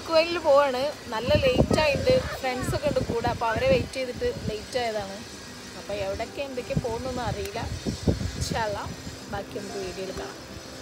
ഉമ്മുൽക്കോയിലിൽ പോവാണ് നല്ല ലേറ്റ് ആയിട്ട് ഫ്രണ്ട്സ് ഒക്കെ ഉണ്ട് കൂടെ അപ്പോൾ അവരെ വെയിറ്റ് ചെയ്തിട്ട് ലേറ്റ് ആയതാണ് അപ്പോൾ എവിടെയൊക്കെ എന്തൊക്കെ പോകുന്നൊന്നും അറിയില്ല ഇൻഷാല്ല ബാക്കി നമുക്ക് വീഡിയോയിൽ കാണാം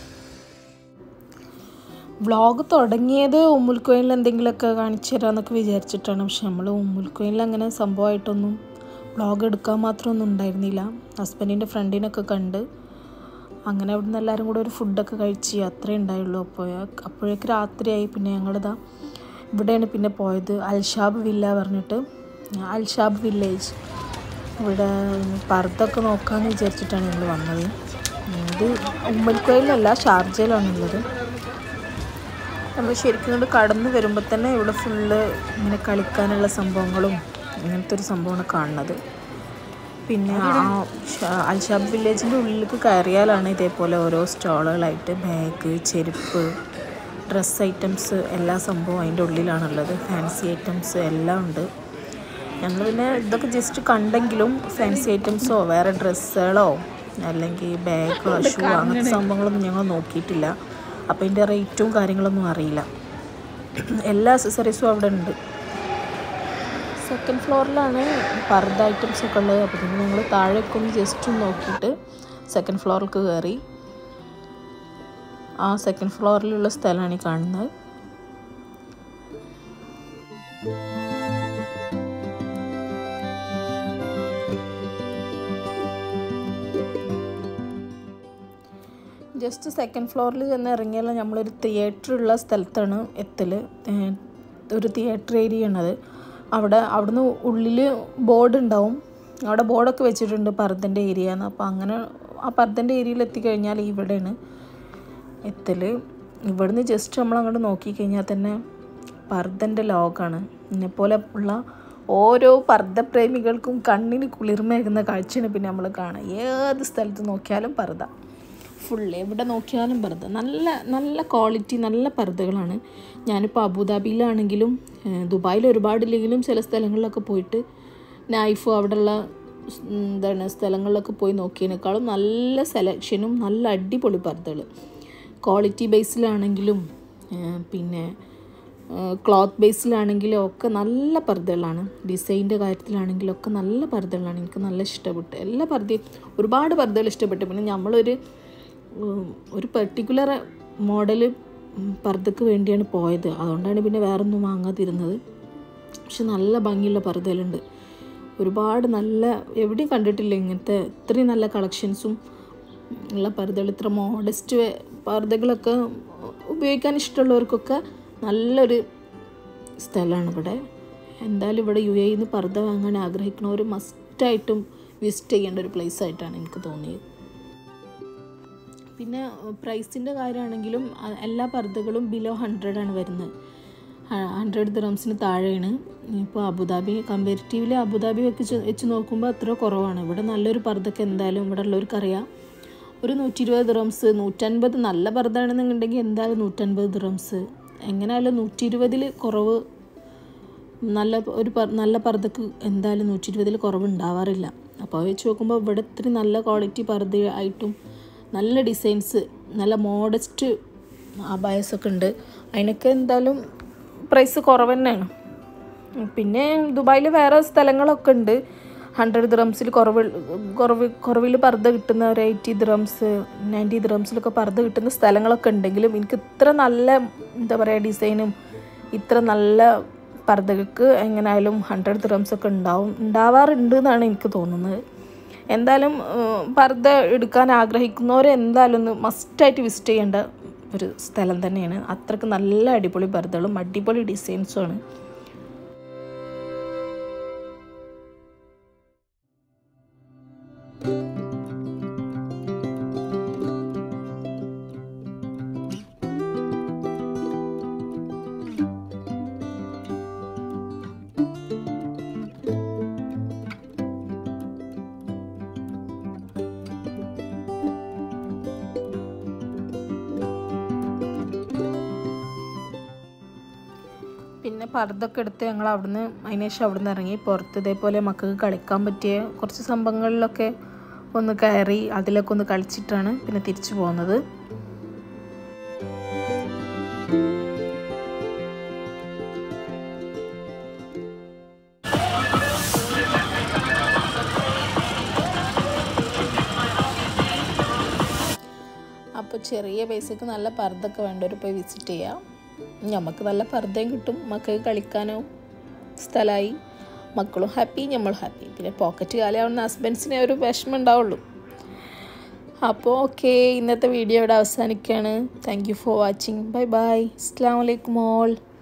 വ്ളോഗ് തുടങ്ങിയത് ഉമ്മുൽക്കോയിലിൽ എന്തെങ്കിലുമൊക്കെ കാണിച്ചു തരാമെന്നൊക്കെ വിചാരിച്ചിട്ടാണ് പക്ഷെ നമ്മൾ ഉമ്മുൽക്കോയിലിൽ അങ്ങനെ സംഭവമായിട്ടൊന്നും വ്ളോഗ് എടുക്കാൻ മാത്രമൊന്നും ഉണ്ടായിരുന്നില്ല ഹസ്ബൻഡിൻ്റെ ഫ്രണ്ടിനൊക്കെ കണ്ട് അങ്ങനെ അവിടെ നിന്ന് എല്ലാവരും കൂടെ ഒരു ഫുഡൊക്കെ കഴിച്ച് അത്രേ ഉണ്ടായുള്ളൂ അപ്പോൾ അപ്പോഴേക്ക് രാത്രിയായി പിന്നെ ഞങ്ങളിതാ ഇവിടെയാണ് പിന്നെ പോയത് അൽഷാബ് വില്ല പറഞ്ഞിട്ട് അൽഷാബ് വില്ലേജ് ഇവിടെ പർദ്ദൊക്കെ നോക്കാമെന്ന് വിചാരിച്ചിട്ടാണ് ഞങ്ങൾ വന്നത് ഇത് ഉമ്മൽക്കോയിലല്ല ഷാർജയിലാണുള്ളത് നമ്മൾ ശരിക്കും കൊണ്ട് കടന്നു വരുമ്പോൾ തന്നെ ഇവിടെ ഫുള്ള് ഇങ്ങനെ കളിക്കാനുള്ള സംഭവങ്ങളും ഇങ്ങനത്തെ ഒരു സംഭവമാണ് കാണുന്നത് പിന്നെ ആ ഷ- അൽഷാബ് വില്ലേജിൻ്റെ ഉള്ളിലേക്ക് കയറിയാലാണ് ഇതേപോലെ ഓരോ സ്റ്റോളുകളായിട്ട് ബാഗ് ചെരുപ്പ് ഡ്രസ്സ് ഐറ്റംസ് എല്ലാ സംഭവവും അതിൻ്റെ ഉള്ളിലാണുള്ളത് ഫാൻസി ഐറ്റംസ് എല്ലാം ഉണ്ട് ഞങ്ങൾ പിന്നെ ഇതൊക്കെ ജസ്റ്റ് കണ്ടെങ്കിലും ഫാൻസി ഐറ്റംസോ വേറെ ഡ്രസ്സുകളോ അല്ലെങ്കിൽ ബാഗോ ഷൂ അങ്ങനത്തെ സംഭവങ്ങളൊന്നും ഞങ്ങൾ നോക്കിയിട്ടില്ല അപ്പോൾ ഇതിൻ്റെ റേറ്റും കാര്യങ്ങളൊന്നും അറിയില്ല എല്ലാ അക്സസറീസും അവിടെ ഉണ്ട് സെക്കൻഡ് ഫ്ലോറിലാണ് പർദ്ദ ഐറ്റംസ് ഒക്കെ ഉള്ളത് അപ്പോൾ പിന്നെ ഞങ്ങൾ താഴേക്ക് ഒന്ന് ജസ്റ്റ് ഒന്ന് നോക്കിയിട്ട് സെക്കൻഡ് ഫ്ലോറിലേക്ക് കയറി ആ സെക്കൻഡ് ഫ്ലോറിലുള്ള സ്ഥലമാണ് ഈ കാണുന്നത് ജസ്റ്റ് സെക്കൻഡ് ഫ്ലോറിൽ ചെന്ന് ഇറങ്ങിയാൽ നമ്മളൊരു തിയേറ്റർ ഉള്ള സ്ഥലത്താണ് എത്തൽ ഒരു തിയേറ്റർ ഏരിയ ആണത് അവിടെ അവിടുന്ന് ഉള്ളിൽ ബോർഡ് ഉണ്ടാവും അവിടെ ബോർഡൊക്കെ വെച്ചിട്ടുണ്ട് പർദ്ദൻ്റെ ഏരിയ എന്ന് അപ്പോൾ അങ്ങനെ ആ പർദ്ദൻ്റെ ഏരിയയിൽ എത്തിക്കഴിഞ്ഞാൽ ഇവിടെയാണ് എത്തൽ ഇവിടുന്ന് ജസ്റ്റ് നമ്മൾ അങ്ങോട്ട് നോക്കിക്കഴിഞ്ഞാൽ തന്നെ പർദ്ദൻ്റെ ലോകമാണ് എന്നെപ്പോലെ ഉള്ള ഓരോ പർദ്ദപ്രേമികൾക്കും കണ്ണിന് കുളിർമയേകുന്ന കാഴ്ചയാണ് പിന്നെ നമ്മൾ കാണുക ഏത് സ്ഥലത്ത് നോക്കിയാലും പർദ്ദ ഫുൾ എവിടെ നോക്കിയാലും പർദ്ദ നല്ല നല്ല ക്വാളിറ്റി നല്ല പർദ്ദകളാണ് ഞാനിപ്പോൾ അബുദാബിയിലാണെങ്കിലും ഏഹ്, ദുബായിൽ ഒരുപാടില്ലെങ്കിലും ചില സ്ഥലങ്ങളിലൊക്കെ പോയിട്ട് നൈഫ് അവിടെയുള്ള സ്- എന്താണ് സ്ഥലങ്ങളിലൊക്കെ പോയി നോക്കിയതിനേക്കാളും നല്ല സെലക്ഷനും നല്ല അടിപൊളി പർദ്ദകൾ ക്വാളിറ്റി ബേസിലാണെങ്കിലും ഏഹ്, പിന്നെ ക്ലോത്ത് ബേസിലാണെങ്കിലും ഒക്കെ നല്ല പർദ്ദകളാണ് ഡിസൈൻ്റെ കാര്യത്തിലാണെങ്കിലും ഒക്കെ നല്ല പർദ്ദകളാണ് എനിക്ക് നല്ല ഇഷ്ടപ്പെട്ടു എല്ലാ പർദ്ദയും ഒരുപാട് പർദ്ദകൾ ഇഷ്ടപ്പെട്ടു പിന്നെ നമ്മളൊരു ഉം, ഒരു പെർട്ടിക്കുലർ മോഡൽ പർദ്ദക്ക് വേണ്ടിയാണ് പോയത് അതുകൊണ്ടാണ് പിന്നെ വേറൊന്നും വാങ്ങാതിരുന്നത് പക്ഷെ നല്ല ഭംഗിയുള്ള പർദ്ദകളുണ്ട് ഒരുപാട് നല്ല എവിടെയും കണ്ടിട്ടില്ല ഇങ്ങനത്തെ ഇത്രയും നല്ല കളക്ഷൻസും ഉള്ള പർദ്ദകൾ ഇത്ര മോഡസ്റ്റ് പർദ്ദകളൊക്കെ ഉപയോഗിക്കാൻ ഇഷ്ടമുള്ളവർക്കൊക്കെ നല്ലൊരു സ്ഥലമാണ് ഇവിടെ എന്തായാലും ഇവിടെ യു എയിൽ നിന്ന് പർദ്ദ വാങ്ങാൻ ആഗ്രഹിക്കുന്നവർ മസ്റ്റായിട്ടും വിസിറ്റ് ചെയ്യേണ്ട ഒരു പ്ലേസ് ആയിട്ടാണ് എനിക്ക് തോന്നിയത് പിന്നെ പ്രൈസിൻ്റെ കാര്യമാണെങ്കിലും അ- എല്ലാ പർദ്ദകളും ബിലോ ഹൺഡ്രഡ് ആണ് വരുന്നത് ഹൺഡ്രഡ് ദിറംസിന് താഴെയാണ് ഇപ്പോൾ അബുദാബി കമ്പാരിറ്റീവ്ലി അബുദാബി വെച്ച് വെച്ച് നോക്കുമ്പോൾ അത്ര കുറവാണ് ഇവിടെ നല്ലൊരു പർദ്ദക്ക് എന്തായാലും ഇവിടെ ഉള്ളവർക്കറിയാം ഒരു നൂറ്റി ഇരുപത് ദിറംസ് നൂറ്റൻപത് നല്ല പർദ്ദ ആണെന്നുണ്ടെങ്കിൽ എന്തായാലും നൂറ്റൻപത് ദിറംസ് എങ്ങനെയായാലും നൂറ്റി ഇരുപതിൽ കുറവ് നല്ല ഒരു പർ നല്ല പർദ്ദക്ക് എന്തായാലും നൂറ്റി ഇരുപതിൽ കുറവ് ഉണ്ടാവാറില്ല അപ്പോൾ വെച്ച് നോക്കുമ്പോൾ ഇവിടെ ഇത്തിരി നല്ല ക്വാളിറ്റി പർദ്ദ ആയിട്ടും നല്ല ഡിസൈൻസ് നല്ല മോഡസ്റ്റ് അബായസൊക്കെ ഉണ്ട് അതിനൊക്കെ എന്തായാലും പ്രൈസ് കുറവ് തന്നെയാണ് പിന്നെ ദുബായിൽ വേറെ സ്ഥലങ്ങളൊക്കെ ഉണ്ട് ഹൺഡ്രഡ് ദ്രംസിൽ കുറവ് കുറവ് കുറവിൽ പർദ്ദ കിട്ടുന്ന ഒരു എയ്റ്റി ദ്രംസ് നയൻറ്റി ദ്രംസിലൊക്കെ പർദ്ദ കിട്ടുന്ന സ്ഥലങ്ങളൊക്കെ ഉണ്ടെങ്കിലും എനിക്ക് ഇത്ര നല്ല എന്താ പറയുക ഡിസൈനും ഇത്ര നല്ല പർദ്ദകൾക്ക് എങ്ങനെയായാലും ഹൺഡ്രഡ് ദ്രംസ് ഒക്കെ ഉണ്ടാവും ഉണ്ടാവാറുണ്ട് എന്നാണ് എനിക്ക് തോന്നുന്നത് എന്തായാലും ഏഹ്, പർദ്ദ എടുക്കാൻ ആഗ്രഹിക്കുന്നവർ എന്തായാലും ഒന്ന് മസ്റ്റായിട്ട് വിസിറ്റ് ചെയ്യേണ്ട ഒരു സ്ഥലം തന്നെയാണ് അത്രക്ക് നല്ല അടിപൊളി പർദ്ദകളും അടിപൊളി ഡിസൈൻസും ആണ് പിന്നെ പർദ്ദൊക്കെ എടുത്ത് ഞങ്ങൾ അവിടുന്ന് അതിന് ശേഷം അവിടുന്ന് ഇറങ്ങി പുറത്ത് ഇതേപോലെ മക്കൾക്ക് കളിക്കാൻ പറ്റിയ കുറച്ച് സംഭവങ്ങളിലൊക്കെ ഒന്ന് കയറി അതിലൊക്കെ ഒന്ന് കളിച്ചിട്ടാണ് പിന്നെ തിരിച്ചു പോകുന്നത് അപ്പോൾ ചെറിയ പൈസക്ക് നല്ല പർദ്ദൊക്കെ വേണ്ടവർ പോയി വിസിറ്റ് ചെയ്യാം നമുക്ക് നല്ല പർദ്ദയും കിട്ടും മക്കൾക്ക് കളിക്കാനോ സ്ഥലമായി മക്കളും ഹാപ്പി നമ്മൾ ഹാപ്പി പിന്നെ പോക്കറ്റ് കാലിയാവുന്ന ഹസ്ബൻഡ്സിനെ ഒരു വിഷമം ഉണ്ടാവുള്ളൂ അപ്പോൾ ഓക്കെ ഇന്നത്തെ വീഡിയോ ഇവിടെ അവസാനിക്കുകയാണ് thank you for watching bye bye അസ്സാം വലൈക്കും ഓൾ